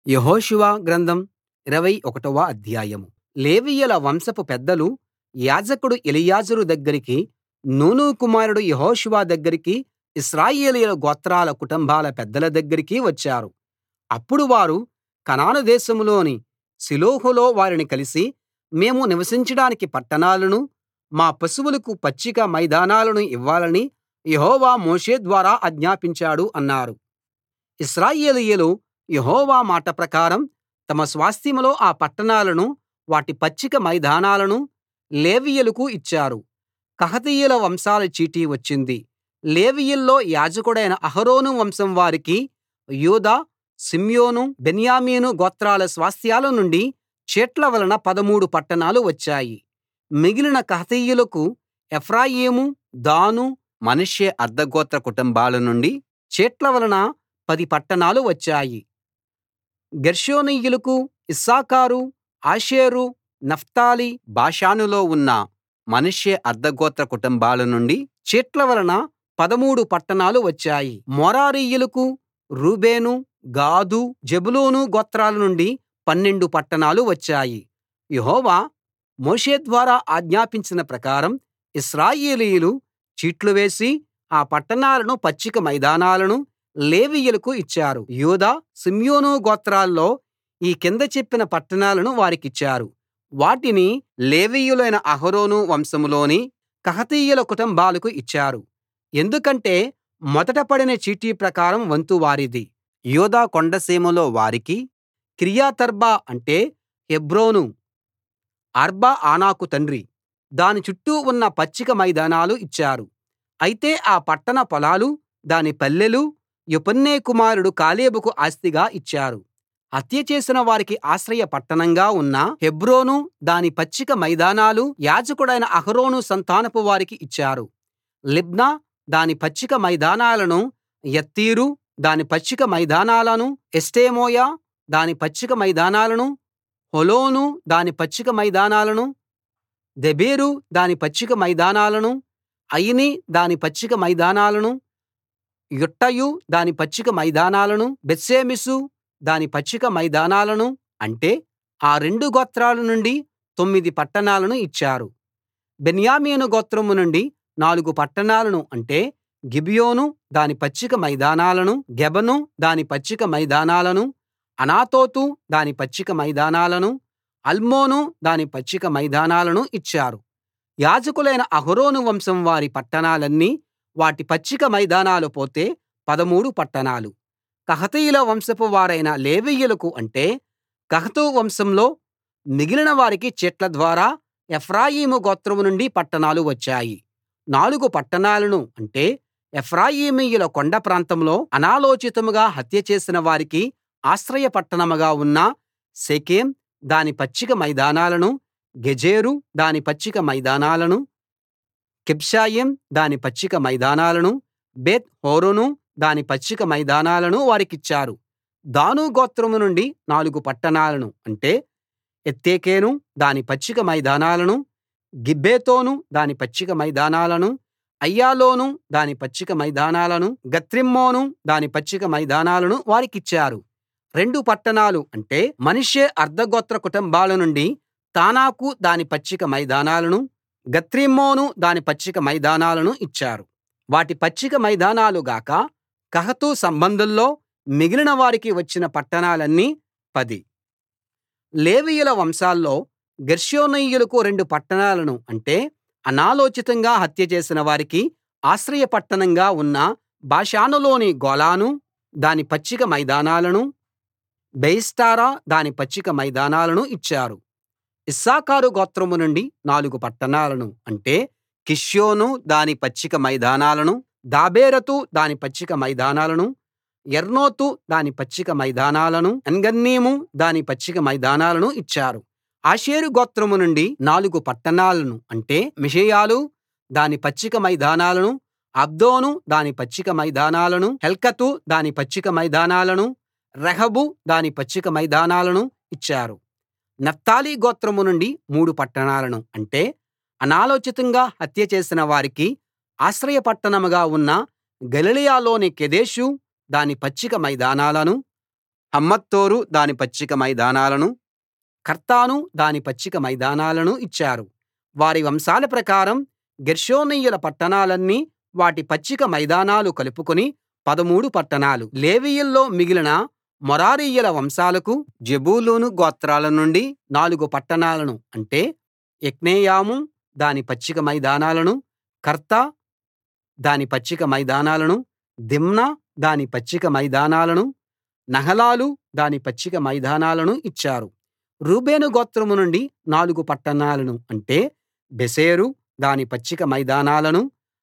యెహోషువ గ్రంథం ఇరవై ఒకటవ అధ్యాయం లేవీయుల వంశపు పెద్దలు యాజకుడు ఎలియాజరు దగ్గరికి నూను కుమారుడు యెహోషువ దగ్గరికి ఇశ్రాయేలీయుల గోత్రాల కుటుంబాల పెద్దల దగ్గరికి వచ్చారు అప్పుడు వారు కనాను దేశంలోని షిలోహులో వారిని కలిసి మేము నివసించడానికి పట్టణాలనూ మా పశువులకు పచ్చిక మైదానాలనూ ఇవ్వాలని యెహోవా మోషే ద్వారా ఆజ్ఞాపించాడు అన్నారు ఇశ్రాయేలీయులు యెహోవా మాట ప్రకారం తమ స్వాస్థ్యంలో ఆ పట్టణాలనూ వాటి పచ్చిక మైదానాలనూ లేవీయులకు ఇచ్చారు కహాతీయుల వంశాల చీటి వచ్చింది లేవీయుల్లో యాజకుడైన అహరోను వంశం వారికి యూదా షిమ్యోను బెన్యామీను గోత్రాల స్వాస్థ్యాల నుండి చీట్ల వలన పదమూడు పట్టణాలు వచ్చాయి మిగిలిన కహాతీయులకు ఎఫ్రాయిము దాను మనష్షే అర్థగోత్ర కుటుంబాల నుండి చీట్ల వలన పది పట్టణాలు వచ్చాయి గెర్షోనీయులకు ఇశ్శాఖారు ఆషేరు నఫ్తాలి బాషానులో ఉన్న మనష్షే అర్థగోత్ర కుటుంబాల నుండి చీట్ల వలన పదమూడు పట్టణాలు వచ్చాయి మెరారీయులకు రూబేను గాదు జెబూలూను గోత్రాల నుండి పన్నెండు పట్టణాలు వచ్చాయి యెహోవా మోషే ద్వారా ఆజ్ఞాపించిన ప్రకారం ఇశ్రాయేలీయులు చీట్లు వేసి ఆ పట్టణాలను పచ్చిక మైదానాలను లేవీయులకు ఇచ్చారు యూదా షిమ్యోను గోత్రాల్లో ఈ కింద చెప్పిన పట్టణాలను వారికిచ్చారు వాటిని లేవీయులైన అహరోను వంశంలోని కహాతీయుల కుటుంబాలకు ఇచ్చారు ఎందుకంటే మొదట పడిన చీటి ప్రకారం వంతు వారిది యూదా కొండసీమలో వారికి కిర్యతర్బా అంటే హెబ్రోను అర్బా ఆనాకు తండ్రి దాని చుట్టూ ఉన్న పచ్చిక మైదానాలు ఇచ్చారు అయితే ఆ పట్టణ పొలాలు దాని పల్లెలు యెఫున్నె కుమారుడు కాలేబుకు ఆస్తిగా ఇచ్చారు హత్య చేసిన వారికి ఆశ్రయ పట్టణంగా ఉన్న హెబ్రోను దాని పచ్చిక మైదానాలు యాజకుడైన అహరోను సంతానపు వారికి ఇచ్చారు లిబ్నా దాని పచ్చిక మైదానాలను యత్తీరు దాని పచ్చిక మైదానాలను ఎష్టేమోయ దాని పచ్చిక మైదానాలను హోలోను దాని పచ్చిక మైదానాలను దెబీరు దాని పచ్చిక మైదానాలను అయిని దాని పచ్చిక మైదానాలను యుట్టయు దాని పచ్చిక మైదానాలను బేత్షెమెషు దాని పచ్చిక మైదానాలను అంటే ఆ రెండు గోత్రాల నుండి తొమ్మిది పట్టణాలను ఇచ్చారు బెన్యామీను గోత్రం నుండి నాలుగు పట్టణాలను అంటే గిబియోను దాని పచ్చిక మైదానాలను గెబను దాని పచ్చిక మైదానాలను అనాతోతు దాని పచ్చిక మైదానాలను అల్మోను దాని పచ్చిక మైదానాలను ఇచ్చారు యాజకులైన అహరోను వంశం వారి పట్టణాలన్నీ వాటి పచ్చిక మైదానాలు పోతే పదమూడు పట్టణాలు కహాతీయుల వంశపు వారైన లేవీయులకు అంటే కహాతు వంశంలో మిగిలిన వారికి చీట్ల ద్వారా ఎఫ్రాయిము గోత్రం నుండి పట్టణాలు వచ్చాయి నాలుగు పట్టణాలను అంటే ఎఫ్రాయిమీయుల కొండ ప్రాంతంలో అనాలోచితంగా హత్య చేసిన వారికి ఆశ్రయ పట్టణంగా ఉన్న షెకెం దాని పచ్చిక మైదానాలను గెజెరు దాని పచ్చిక మైదానాలను కిబ్సాయిం దాని పచ్చిక మైదానాలను బేత్ హోరోను దాని పచ్చిక మైదానాలను వారికిచ్చారు దాను గోత్రం నుండి నాలుగు పట్టణాలను అంటే ఎత్తెకేను దాని పచ్చిక మైదానాలను గిబ్బెతోను దాని పచ్చిక మైదానాలను అయ్యాలోను దాని పచ్చిక మైదానాలను గత్రిమ్మోను దాని పచ్చిక మైదానాలను వారికిచ్చారు రెండు పట్టణాలు అంటే మనష్షే అర్థగోత్ర కుటుంబాల నుండి తానాకు దాని పచ్చిక మైదానాలను గత్రిమ్మోను దాని పచ్చిక మైదానాలను ఇచ్చారు వాటి పచ్చిక మైదానాలు గాక కహాతు సంబంధుల్లో మిగిలిన వారికి వచ్చిన పట్టణాలన్నీ పది లేవీయుల వంశాల్లో గెర్షోనీయులకు రెండు పట్టణాలను అంటే అనాలోచితంగా హత్య చేసిన వారికి ఆశ్రయ పట్టణంగా ఉన్న బాషానులోని గోలాను దాని పచ్చిక మైదానాలను బెయెష్టెరా దాని పచ్చిక మైదానాలను ఇచ్చారు ఇశ్శాఖారు గోత్రం నుండి నాలుగు పట్టణాలను అంటే కిష్యోను దాని పచ్చిక మైదానాలను దాబెరతు దాని పచ్చిక మైదానాలను యర్మూతు దాని పచ్చిక మైదానాలను ఏన్గన్నీము దాని పచ్చిక మైదానాలను ఇచ్చారు ఆషేరు గోత్రం నుండి నాలుగు పట్టణాలను అంటే మిషెయాలు దాని పచ్చిక మైదానాలను అబ్దోను దాని పచ్చిక మైదానాలను హెల్కతు దాని పచ్చిక మైదానాలను రెహబు దాని పచ్చిక మైదానాలను ఇచ్చారు నఫ్తాలి గోత్రం నుండి మూడు పట్టణాలను అంటే అనాలోచితంగా హత్య చేసిన వారికి ఆశ్రయ పట్టణంగా ఉన్న గలిలయలోని కెదెషు దాని పచ్చిక మైదానాలను హమ్మోత్దోరు దాని పచ్చిక మైదానాలనూ కర్తాను దాని పచ్చిక మైదానాలనూ ఇచ్చారు వారి వంశాల ప్రకారం గెర్షోనీయుల పట్టణాలన్నీ వాటి పచ్చిక మైదానాలు కలుపుకుని పదమూడు పట్టణాలు లేవీయుల్లో మిగిలిన మెరారీయుల వంశాలకు జెబూలూను గోత్రాల నుండి నాలుగు పట్టణాలను అంటే యొక్నెయాము దాని పచ్చిక మైదానాలనూ కర్తా దాని పచ్చిక మైదానాలనూ దిమ్నా దాని పచ్చిక మైదానాలనూ నహలాలు దాని పచ్చిక మైదానాలనూ ఇచ్చారు రూబేను గోత్రం నుండి నాలుగు పట్టణాలను అంటే బేసెరు దాని పచ్చిక మైదానాలనూ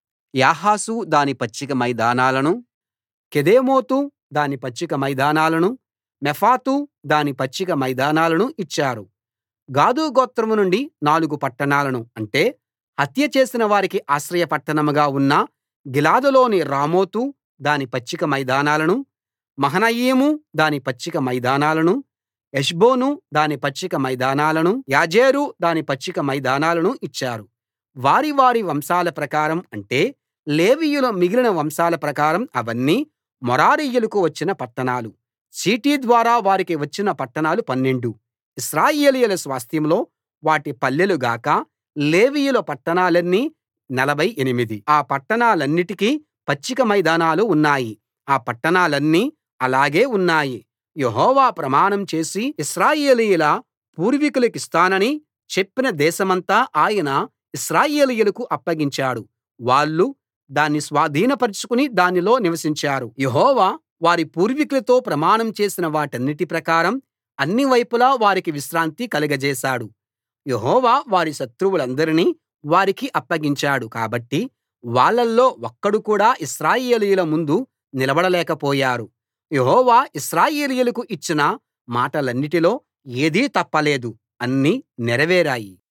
యాహసు దాని పచ్చిక మైదానాలనూ కెదేమోతు దాని పచ్చిక మైదానాలనూ మెఫాతు దాని పచ్చిక మైదానాలనూ ఇచ్చారు గాదు గోత్రం నుండి నాలుగు పట్టణాలను అంటే హత్య చేసిన వారికి ఆశ్రయ పట్టణంగా ఉన్న గిలాదులోని రామోతు దాని పచ్చిక మైదానాలనూ మహనయీము దాని పచ్చిక మైదానాలనూ హెష్బోను దాని పచ్చిక మైదానాలనూ యాజేరు దాని పచ్చిక మైదానాలనూ ఇచ్చారు వారి వారి వంశాల ప్రకారం అంటే లేవీయుల మిగిలిన వంశాల ప్రకారం అవన్నీ మెరారీయులకు వచ్చిన పట్టణాలు చీటి ద్వారా వారికి వచ్చిన పట్టణాలు పన్నెండు ఇశ్రాయేలీయుల స్వాస్థ్యంలో వాటి పల్లెలు గాక లేవీయుల పట్టణాలన్నీ నలభై ఎనిమిది ఆ పట్టణాలన్నిటికీ పచ్చిక మైదానాలు ఉన్నాయి ఆ పట్టణాలన్నీ అలాగే ఉన్నాయి యెహోవా ప్రమాణం చేసి ఇశ్రాయేలీయుల పూర్వీకులకిస్తానని చెప్పిన దేశమంతా ఆయన ఇశ్రాయేలీయులకు అప్పగించాడు వాళ్ళు దాన్ని స్వాధీనపరచుకుని దానిలో నివసించారు యెహోవా వారి పూర్వీకులతో ప్రమాణం చేసిన వాటన్నిటి ప్రకారం అన్ని వైపులా వారికి విశ్రాంతి కలుగజేశాడు యెహోవా వారి శత్రువులందరినీ వారికి అప్పగించాడు కాబట్టి వాళ్ళల్లో ఒక్కడు కూడా ఇశ్రాయేలీయుల ముందు నిలబడలేకపోయారు యెహోవా ఇశ్రాయేలీయులకు ఇచ్చిన మాటలన్నిటిలో ఏదీ తప్పలేదు అన్నీ నెరవేరాయి